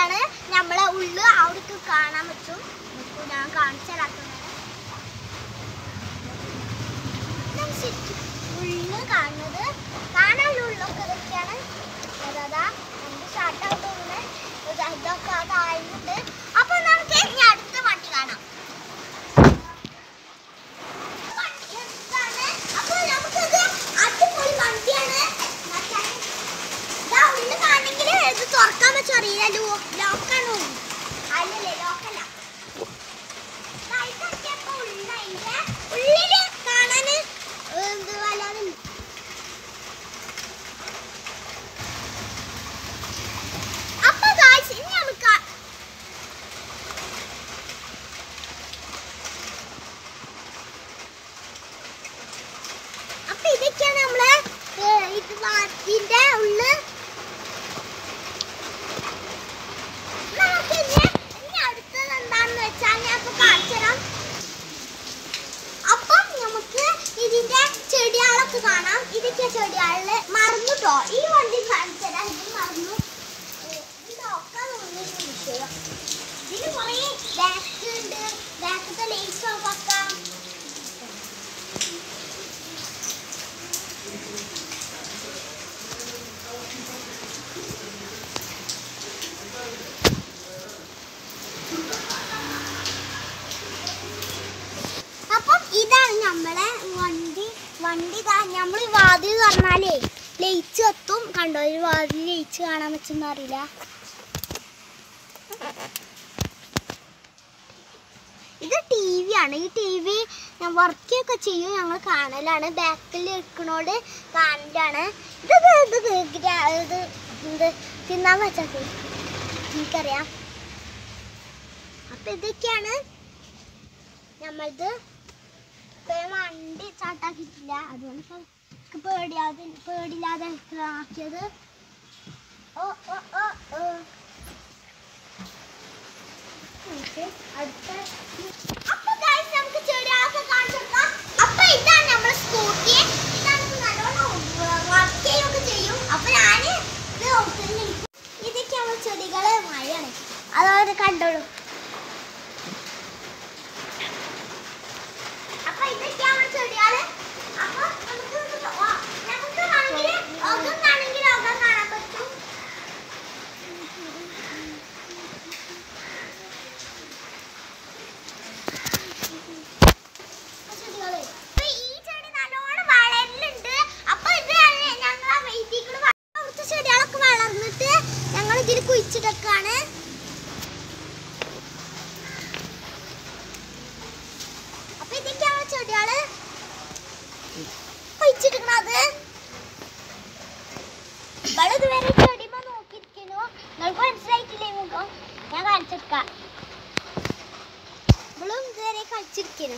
ഇതാണ് നമ്മളെ ഉള്ളു അവിടേക്ക് കാണാൻ പറ്റും നോക്കൂ, ഞാൻ കാണിച്ചു തരാത്തതാണ് ഇതാണ് ശരിക്കും ഉള്ളു കാണുന്നത് കാണാനുള്ള ഉള്ളൊക്കെ ഇതൊക്കെയാണ് അതാ നമുക്ക് സ്റ്റാർട്ട് ആവും തോന്നുന്നത് ഇത് ഇതൊക്കെ അതായുണ്ട് അപ്പൊ നമുക്ക് ഇനി അടുത്ത വണ്ടി കാണാം വണ്ടി എന്താണ്? അപ്പൊ നമുക്കിത് അടിപൊളി വണ്ടിയാണ് മച്ചാനെ. ഇതാ ഉള്ളിൽ കാണണമെങ്കിൽ ഇത് തുറക്കാൻ പറ്റും അറിയില്ല ലോക്കാണോ അല്ലല്ലേ ലോക്കല്ല ദാ ഇതൊക്കെ ഇപ്പൊ ഉള്ളതിന്റെ ഉള്ളില് കാണാന് എന്ത് വല്ലാതെ അപ്പൊ guys, ഇനി നമുക്ക് അപ്പൊ ഇതൊക്കെയാണ് നമ്മളെ ഏ, ഇത് വാറ്റിന്റെ ഉള്ളു നമുക്ക് ഇനി ഇനി അടുത്തത് എന്താണെന്ന് വെച്ചാൽ ഞാൻ ഇപ്പൊ കാണിച്ചു തരാം അപ്പം നമുക്ക് ഇതിന്റെ ചെടികളൊക്കെ കാണാം ഇതൊക്കെ ചെടികളില് മറന്നുട്ടോ ഈ വണ്ടി കാണിച്ചു തരാം ഇത് മറന്നു ഏ, ഇതൊക്കെ തോന്നിയൊരു വിഷയം ഇതിന് കുറേ ബാക്ക് ഉണ്ട് ബാക്കത്തെ ലേസ് ഓഫ് ആക്കാം അപ്പം ഇതാണ് നമ്മളെ വണ്ടി വണ്ടി ഇതാ നമ്മൾ ഈ വാതിൽ തുറന്നാലേ ലയിച്ച് കത്തും കണ്ടോ ഒരു വാതിൽ ലയിച്ച് കാണാൻ പറ്റുന്ന അറിയില്ല ഇത് ടി വി ആണ് ഈ ടി വി ഞാൻ വർക്ക് ഒക്കെ ചെയ്യും ഞങ്ങൾ കാണലാണ് ബാക്കിൽ ഇരിക്കണോട് കാണലാണ് ഇത് ഇത് ഇത് ഗ്രാ- ഇത് ഇത് തിന്നാൻ വെച്ചത് എനിക്കറിയാം അപ്പൊ ഇതൊക്കെയാണ് നമ്മളത് ഇപ്പൊ ഞാൻ വണ്ടി ചാട്ടാക്കിയിട്ടില്ല അതുകൊണ്ട് ഇപ്പൊ എനിക്ക് പേടിയാതെ പേടില്ലാതെ എനിക്ക് ആക്കിയത് ഓ ഓ ഓ ഓ നമുക്ക് അടുത്ത അപ്പൊ guys നമുക്ക് ചെടികളൊക്കെ കാണിച്ചു കൊടുക്കാം അപ്പൊ ഇതാണ് നമ്മുടെ സ്കൂട്ടി ഇതാണ് നല്ലോണം വർക്ക് ചെയ്യുകയൊക്കെ ചെയ്യും അപ്പൊ ഞാന് ഇത് നോക്കുന്നു ഇതൊക്കെ നമ്മൾ ചെടികള് മഴയാണ് അതവര് കണ്ടോളൂ അപ്പൊ ഇതൊക്കെയാണ് ചെടികള് അപ്പൊ നമുക്ക് ഇത് വാ, നമുക്ക് വേണമെങ്കിൽ ഒകം വേണമെങ്കിൽ ഒകം കാണാൻ പറ്റും ചെടികള്. അപ്പൊ ഈ ചെടി നല്ലോണം വളരലുണ്ട്. അപ്പൊ ഇത് ഞങ്ങൾ ഇതിൽ അവിടുത്തെ ചെടികളൊക്കെ വളർന്നിട്ട് ഞങ്ങൾ ഇതിൽ കുഴിച്ചിട്ടൊക്കെയാണ് അപ്പൊ ഇതൊക്കെയാണ് ചെടികള് കുഴിച്ചിട്ടിരിക്കണത് ഇവിടെ ഇതുവരെ ചെടിമ നോക്കിയിരിക്കുന്നു നിങ്ങൾക്ക് മനസ്സിലായിട്ടില്ലേ മുഖം ഞാൻ കാണിച്ചെടുക്കാം ഇവളും ഇതുവരെ കളിച്ചിരിക്കുന്നു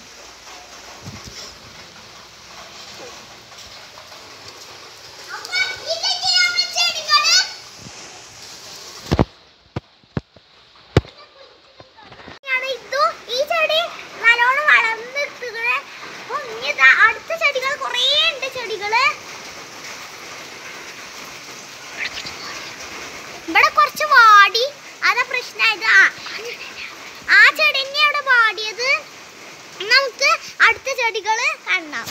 ആണ് ഇതു ഈ ചെടി നല്ലോണം വളർന്നിട്ടുകള് അപ്പൊ ഇനി ഇതാ അടുത്ത ചെടികൾ കുറേ ഉണ്ട് ചെടികള് ഇവിടെ കുറച്ച് വാടി അതാ പ്രശ്നമായത് ആ ആ ചെടി തന്നെ അവിടെ വാടിയത് നമുക്ക് അടുത്ത ചെടികള് കാണാം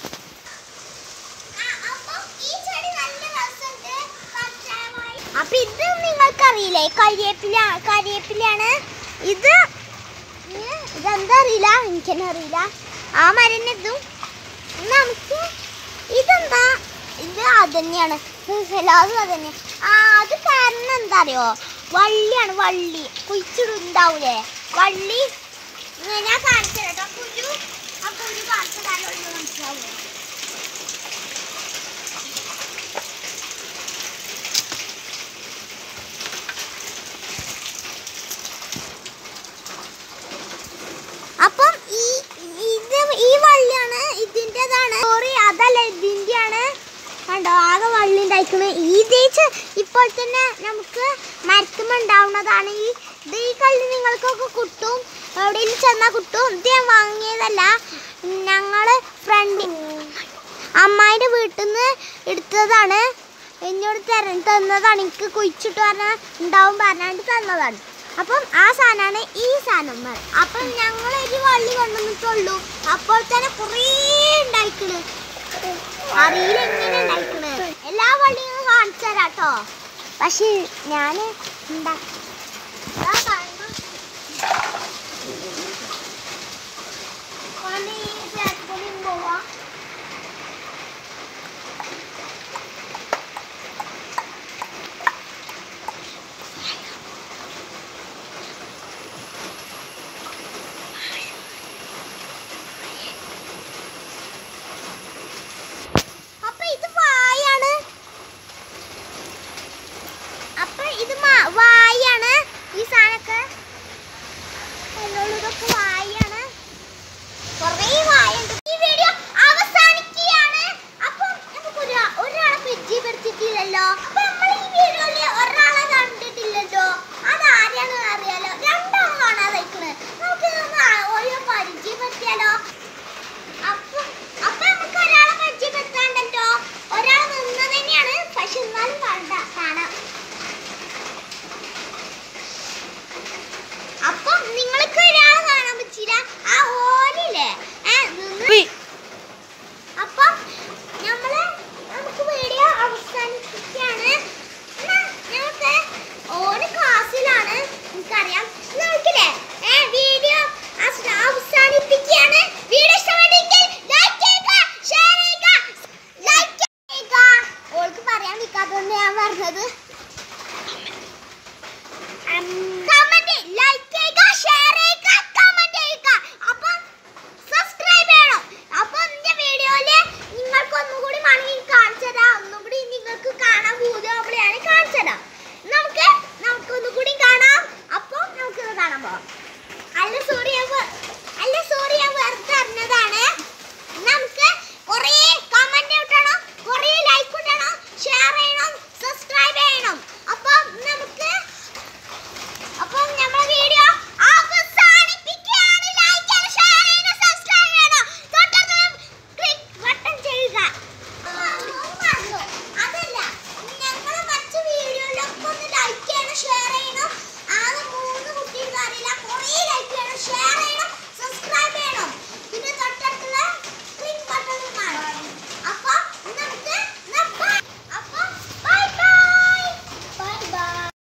അപ്പൊ ഇത് നിങ്ങൾക്കറിയില്ലേ കരിയേപ്പില കരിയേപ്പിലാണ് ഇത് ഏ, ഇതെന്താ അറിയില്ല എനിക്കെന്നെ അറിയില്ല ആ മരം ഇതും നമുക്ക് ഇതെന്താ ഇത് അതന്നെയാണ് എല്ലാതും അതന്നെ ആ അത് കാരണം എന്താ അറിയോ വള്ളിയാണ് വള്ളി കുഴിച്ചിടുണ്ടാവൂലേ വള്ളി ഇങ്ങനെ ഞാൻ കാണിച്ചു കേട്ടോ കുരു ആ കുരു കാണിച്ചു തരാനുള്ള മനസ്സിലാവോ അപ്പം ഈ ഇത് ഈ വള്ളിയാണ് ഇതിൻ്റെതാണ് സോറി അതല്ല ഇതിൻ്റെയാണ് കണ്ടോ ആകെ വള്ളി ഉണ്ടായിക്കണ് ഈ തേച്ച് ഇപ്പോൾ തന്നെ നമുക്ക് മരത്തുമ്പോൾ ഉണ്ടാവുന്നതാണ് ഈ ഇത് ഈ കള്ളി നിങ്ങൾക്കൊക്കെ കിട്ടും എവിടെയെങ്കിലും ചെന്നാൽ കിട്ടും ഇത് ഞാൻ വാങ്ങിയതല്ല ഞങ്ങൾ ഫ്രണ്ട് അമ്മായിൻ്റെ വീട്ടിൽ നിന്ന് എടുത്തതാണ് എന്നോട് തര തന്നതാണ് എനിക്ക് കുഴിച്ചിട്ട് പറഞ്ഞാൽ ഉണ്ടാവും പറഞ്ഞാണ്ട് തന്നതാണ് അപ്പം ആ സാധനമാണ് ഈ സാധനം അപ്പം ഞങ്ങൾ ഒരു വള്ളി കൊണ്ടുവന്നിട്ടുള്ളൂ അപ്പോൾ തന്നെ കുറേ ഉണ്ടായിക്കണ് അറിയില്ല എങ്ങനെ ഉണ്ടായിക്കണ് എല്ലാ വള്ളിയും കാണിച്ചു തരാം കേട്ടോ പക്ഷേ ഞാൻ ഉണ്ടാക്കി